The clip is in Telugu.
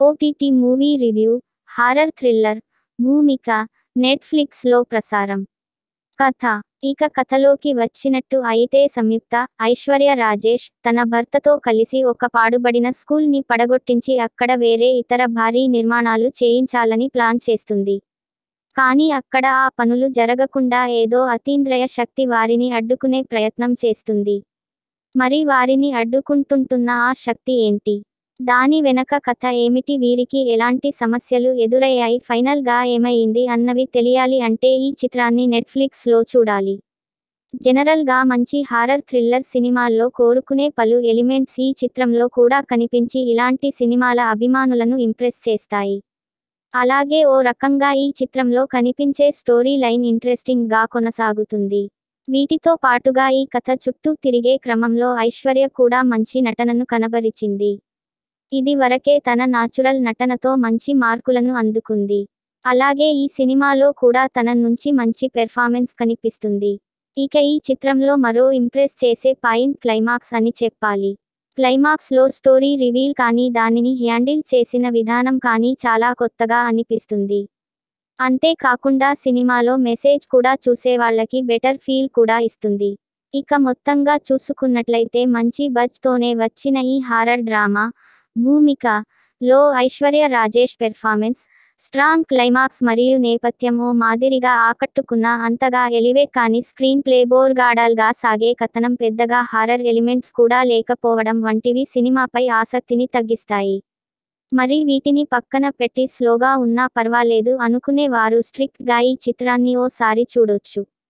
OTT movie review horror thriller Bhoomika నెట్ఫ్లిక్స్లో ప్రసారం కథ ఇక కథలోకి వచ్చినట్టు అయితే సంయుక్త ఐశ్వర్య రాజేష్ తన భర్తతో కలిసి ఒక పాడుబడిన స్కూల్ ని పడగొట్టించి అక్కడ వేరే ఇతర భారీ నిర్మాణాలు చేయించాలని ప్లాన్ చేస్తుంది కానీ అక్కడ ఆ పనులు జరగకుండా ఏదో అతీంద్రయ శక్తి వారిని అడ్డుకునే ప్రయత్నం చేస్తుంది మరి వారిని అడ్డుకుంటుంటున్న ఆ శక్తి ఏంటి దాని వెనక కథ ఏమిటి వీరికి ఎలాంటి సమస్యలు ఎదురయ్యాయి ఫైనల్ గా ఏమైంది అన్నవి తెలియాలి అంటే ఈ చిత్రాన్ని నెట్ఫ్లిక్స్ లో చూడాలి జనరల్ గా మంచి హారర్ థ్రిల్లర్ సినిమాల్లో కోరుకునే పలు ఎలిమెంట్స్ ఈ చిత్రంలో కూడా కనిపించి ఇలాంటి సినిమాల అభిమానులను ఇంప్రెస్ చేస్తాయి అలాగే ఓ రకంగా ఈ చిత్రంలో కనిపించే స్టోరీ లైన్ ఇంట్రెస్టింగ్ గా కొనసాగుతుంది వీటితో పాటుగా ఈ కథ చుట్టూ తిరిగే క్రమంలో ఐశ్వర్య కూడా మంచి నటనను కనబరిచింది ఇది వరకే తన నాచురల్ నటనతో మంచి మార్కులను అందుకుంది అలాగే ఈ సినిమాలో కూడా తన నుంచి మంచి పెర్ఫార్మెన్స్ కనిపిస్తుంది ఇక ఈ చిత్రంలో మరో ఇంప్రెస్ చేసే పాయింట్ క్లైమాక్స్ అని చెప్పాలి క్లైమాక్స్ లో స్టోరీ రివీల్ కానీ దానిని హ్యాండిల్ చేసిన విధానం కానీ చాలా కొత్తగా అనిపిస్తుంది అంతేకాకుండా సినిమాలో మెసేజ్ కూడా చూసేవాళ్ళకి బెటర్ ఫీల్ కూడా ఇస్తుంది ఇక మొత్తంగా చూసుకున్నట్లయితే మంచి బజ్ తోనే వచ్చిన ఈ హారర్ డ్రామా భూమిక లో Aishwarya Rajesh performance strong climax మరియు నేపథ్యం ఓ మాదిరిగా ఆకట్టుకున్న అంతగా ఎలివేట్ కాని స్క్రీన్ ప్లే బోర్గాడల్గా సాగే కథనం పెద్దగా హారర్ ఎలిమెంట్స్ కూడా లేకపోవడం వంటివి సినిమాపై ఆసక్తిని తగ్గిస్తాయి మరి వీటిని పక్కన పెట్టి స్లోగా ఉన్నా పర్వాలేదు అనుకునే వారు స్ట్రిక్ట్ గా ఈ చిత్రాన్ని ఓసారి చూడొచ్చు